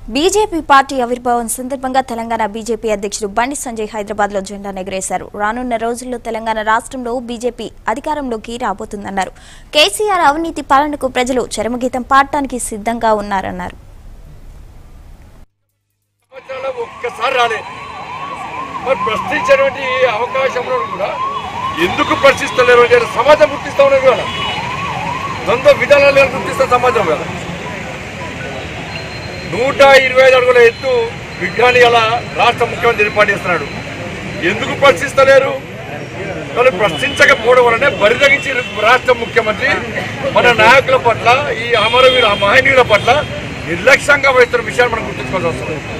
BJP party ఆవిర్భావం సందర్భంగా Telangana BJP అధ్యక్షుడు బండి సంజయ్ హైదరాబాద్ లో జెండా ఎగరేశారు రానున్న రోజుల్లో తెలంగాణ రాష్ట్రంలో బీజేపీ అధికారంలోకి రాబోతుందన్నారు కేసీఆర్ అవినీతి పాలనకు ప్రజలు చరమగీతం పాడటానికి సిద్ధంగా ఉన్నారన్నారు సంవత్సరాలు ఒక్కసారి రాలే మరి ప్రశ్నించేటువంటి అవకాశంలో కూడా ఎందుకు ప్రశ్నిస్తలేరు అంటే సమాజం గుర్తిస్తా ఉన్నది కదా ద్వంద్వ విధానాలు గుర్తిస్తా సమాజం కదా నూట ఇరవై ఐదు అడుగుల ఎత్తు విజ్ఞాని అలా రాష్ట్ర ముఖ్యమంత్రి ఏర్పాటు చేస్తున్నాడు ఎందుకు ప్రశ్నిస్తలేరు వాళ్ళు ప్రశ్నించకపోవడం వలనే బరిదగించి రాష్ట్ర ముఖ్యమంత్రి మన నాయకుల పట్ల ఈ అమరవీర మహనీయుల పట్ల నిర్లక్ష్యంగా వహిస్తున్న విషయాన్ని మనం గుర్తుంచుకోవాల్సి వస్తుంది